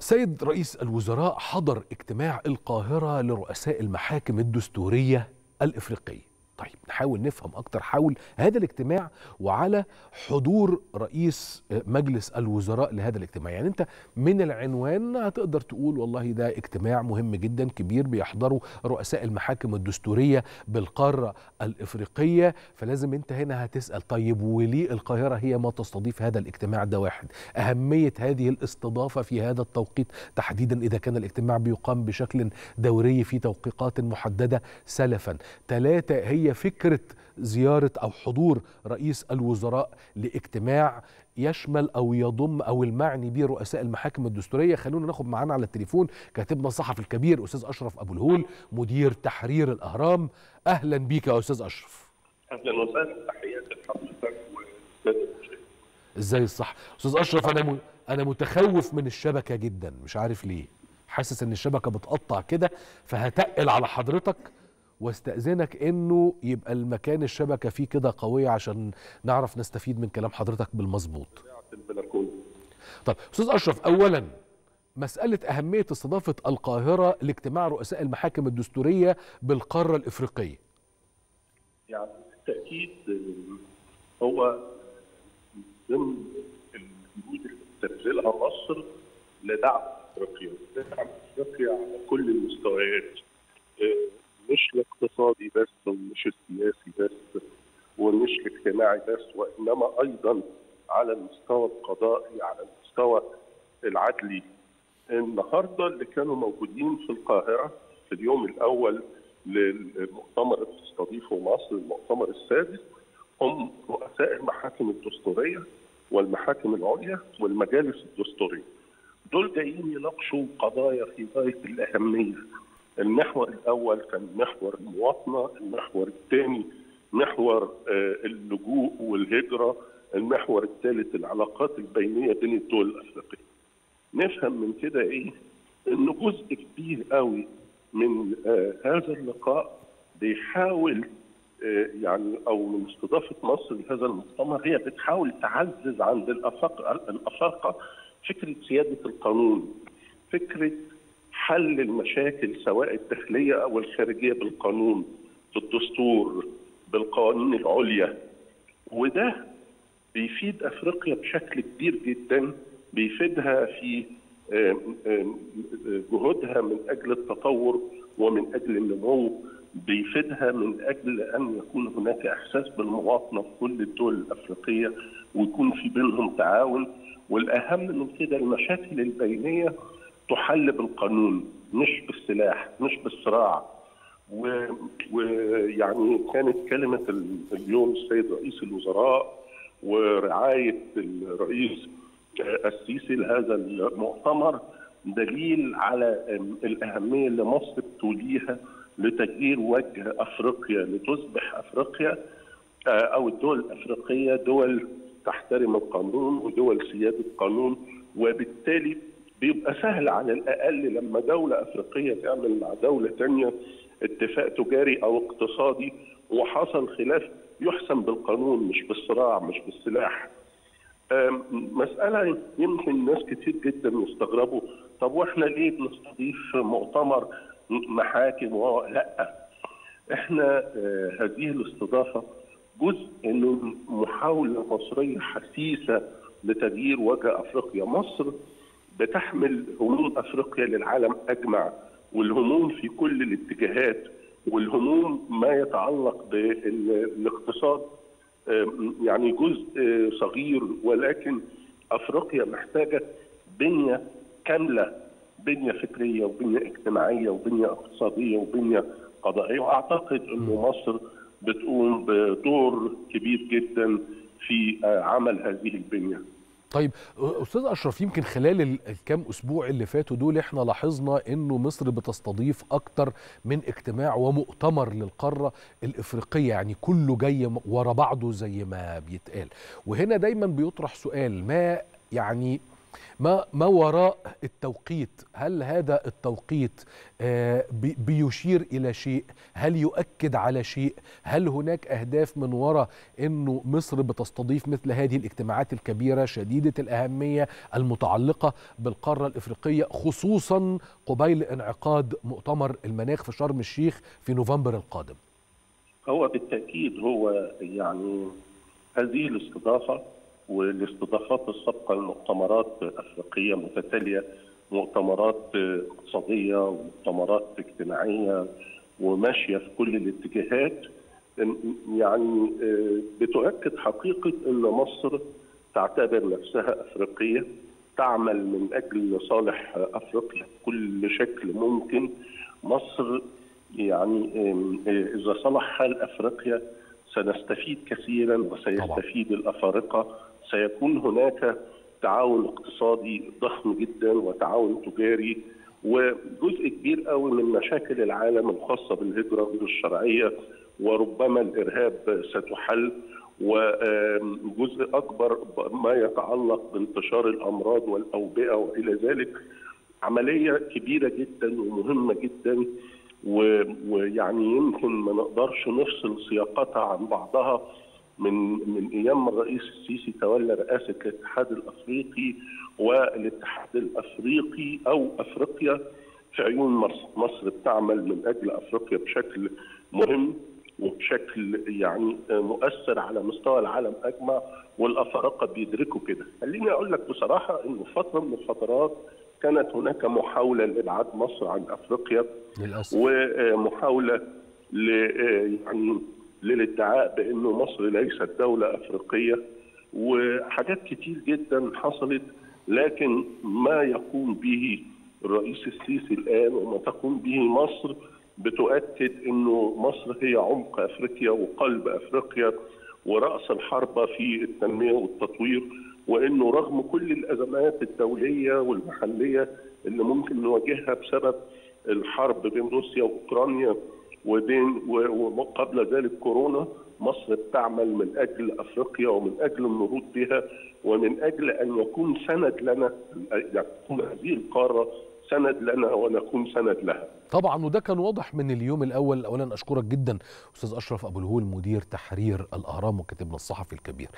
سيد رئيس الوزراء حضر اجتماع القاهرة لرؤساء المحاكم الدستورية الإفريقية طيب نحاول نفهم أكتر حول هذا الاجتماع وعلى حضور رئيس مجلس الوزراء لهذا الاجتماع يعني أنت من العنوان هتقدر تقول والله ده اجتماع مهم جدا كبير بيحضره رؤساء المحاكم الدستورية بالقارة الإفريقية فلازم أنت هنا هتسأل طيب وليه القاهرة هي ما تستضيف هذا الاجتماع ده واحد أهمية هذه الاستضافة في هذا التوقيت تحديدا إذا كان الاجتماع بيقام بشكل دوري في توقيقات محددة سلفا ثلاثة هي فكرة زيارة أو حضور رئيس الوزراء لاجتماع يشمل أو يضم أو المعني به رؤساء المحاكم الدستورية خلونا ناخد معانا على التليفون كاتبنا الصحفي الكبير أستاذ أشرف أبو الهول مدير تحرير الأهرام أهلا بيك يا أستاذ أشرف اهلا وسهلا تحياتي لحضرتك والساده المشاهدين ازاي الصح استاذ اشرف انا م... انا متخوف من الشبكه جدا مش عارف ليه حاسس ان الشبكه بتقطع كده فهتقل على حضرتك واستاذنك انه يبقى المكان الشبكه فيه كده قويه عشان نعرف نستفيد من كلام حضرتك بالمظبوط في البلكونه طب استاذ اشرف اولا مساله اهميه استضافه القاهره لاجتماع رؤساء المحاكم الدستوريه بالقاره الافريقيه يعني بالتاكيد آه، هو ضمن الجهود اللي بتبذلها مصر لدعم افريقيا لدعم افريقيا على كل المستويات آه، مش الاقتصادي بس ومش السياسي بس ومش الاجتماعي بس وانما ايضا على المستوى القضائي على المستوى العدلي النهارده اللي كانوا موجودين في القاهره في اليوم الاول للمؤتمر اللي بتستضيفه مصر المؤتمر السادس هم رؤساء المحاكم الدستوريه والمحاكم العليا والمجالس الدستوريه. دول جايين يناقشوا قضايا في غايه الاهميه. المحور الاول كان محور المواطنه، المحور الثاني محور آه، اللجوء والهجره، المحور الثالث العلاقات البينيه بين الدول الافريقيه. نفهم من كده ايه؟ انه جزء كبير قوي من آه هذا اللقاء بيحاول آه يعني او من استضافه مصر لهذا المؤتمر هي بتحاول تعزز عند الافارقه الافارقه فكره سياده القانون، فكره حل المشاكل سواء الداخليه او الخارجيه بالقانون، بالدستور، بالقوانين العليا وده بيفيد افريقيا بشكل كبير جدا بيفيدها في آم، آم، جهودها من اجل التطور ومن اجل النمو بيفيدها من اجل ان يكون هناك احساس بالمواطنه في كل الدول الافريقيه ويكون في بينهم تعاون والاهم من كده المشاكل البينيه تحل بالقانون مش بالسلاح مش بالصراع و- ويعني كانت كلمه ال- اليوم السيد رئيس الوزراء ورعايه الرئيس السيسي لهذا المؤتمر دليل على الاهميه اللي مصر توليها لتغيير وجه افريقيا لتصبح افريقيا آه، او الدول الافريقيه دول تحترم القانون ودول سياده قانون وبالتالي بيبقى سهل على الاقل لما دوله افريقيه تعمل مع دوله ثانيه اتفاق تجاري او اقتصادي وحصل خلاف يحسم بالقانون مش بالصراع مش بالسلاح. آم، مسألة يمكن ناس كتير جدا يستغربوا طب واحنا ليه بنستضيف مؤتمر محاكم و... لا احنا آه، هذه الاستضافة جزء من محاولة مصرية حثيثة لتغيير وجه افريقيا مصر بتحمل هموم افريقيا للعالم اجمع والهموم في كل الاتجاهات والهموم ما يتعلق بالاقتصاد آم، يعني جزء آه، صغير ولكن افريقيا محتاجه بنيه كامله بنيه فكريه وبنيه اجتماعيه وبنيه اقتصاديه وبنيه قضائيه واعتقد انه مصر بتقوم بدور كبير جدا في آه، عمل هذه البنيه. طيب استاذ اشرف يمكن خلال ال- الكام اسبوع اللي فاتوا دول احنا لاحظنا انه مصر بتستضيف اكتر من اجتماع ومؤتمر للقاره الافريقيه يعني كله جاي م- ورا بعضه زي ما بيتقال وهنا دايما بيطرح سؤال ما يعني ما ما وراء التوقيت هل هذا التوقيت آه، بي- بيشير الى شيء هل يؤكد على شيء هل هناك اهداف من وراء انه مصر بتستضيف مثل هذه الاجتماعات الكبيره شديده الاهميه المتعلقه بالقاره الافريقيه خصوصا قبيل انعقاد مؤتمر المناخ في شرم الشيخ في نوفمبر القادم هو بالتاكيد هو يعني هذه الاستضافه والاستضافات السابقه لمؤتمرات افريقيه متتاليه مؤتمرات اقتصاديه ومؤتمرات اجتماعيه وماشيه في كل الاتجاهات يعني بتؤكد حقيقه ان مصر تعتبر نفسها افريقيه تعمل من اجل صالح افريقيا بكل شكل ممكن مصر يعني اذا صلح حال افريقيا سنستفيد كثيرا وسيستفيد الافارقه سيكون هناك تعاون اقتصادي ضخم جدا وتعاون تجاري وجزء كبير قوي من مشاكل العالم الخاصه بالهجره غير الشرعيه وربما الارهاب ستحل وجزء اكبر ما يتعلق بانتشار الامراض والاوبئه والى ذلك عمليه كبيره جدا ومهمه جدا ويعني يمكن ما نقدرش نفصل سياقاتها عن بعضها من من ايام الرئيس السيسي تولى رئاسه الاتحاد الافريقي والاتحاد الافريقي او افريقيا في عيون مصر، مصر بتعمل من اجل افريقيا بشكل مهم وبشكل يعني مؤثر على مستوى العالم اجمع والافارقه بيدركوا كده. خليني اقول لك بصراحه انه فتره من الفترات كانت هناك محاوله لابعاد مصر عن افريقيا للاسف ومحاوله ل يعني للادعاء بانه مصر ليست دوله افريقيه وحاجات كتير جدا حصلت لكن ما يقوم به الرئيس السيسي الان وما تقوم به مصر بتؤكد انه مصر هي عمق افريقيا وقلب افريقيا وراس الحربه في التنميه والتطوير وانه رغم كل الازمات الدوليه والمحليه اللي ممكن نواجهها بسبب الحرب بين روسيا واوكرانيا وبين وقبل ذلك كورونا مصر بتعمل من اجل افريقيا ومن اجل النهوض بها ومن اجل ان يكون سند لنا يكون هذه القاره سند لنا ونكون سند لها. طبعا وده كان واضح من اليوم الاول اولا اشكرك جدا استاذ اشرف ابو الهول مدير تحرير الاهرام وكاتبنا الصحفي الكبير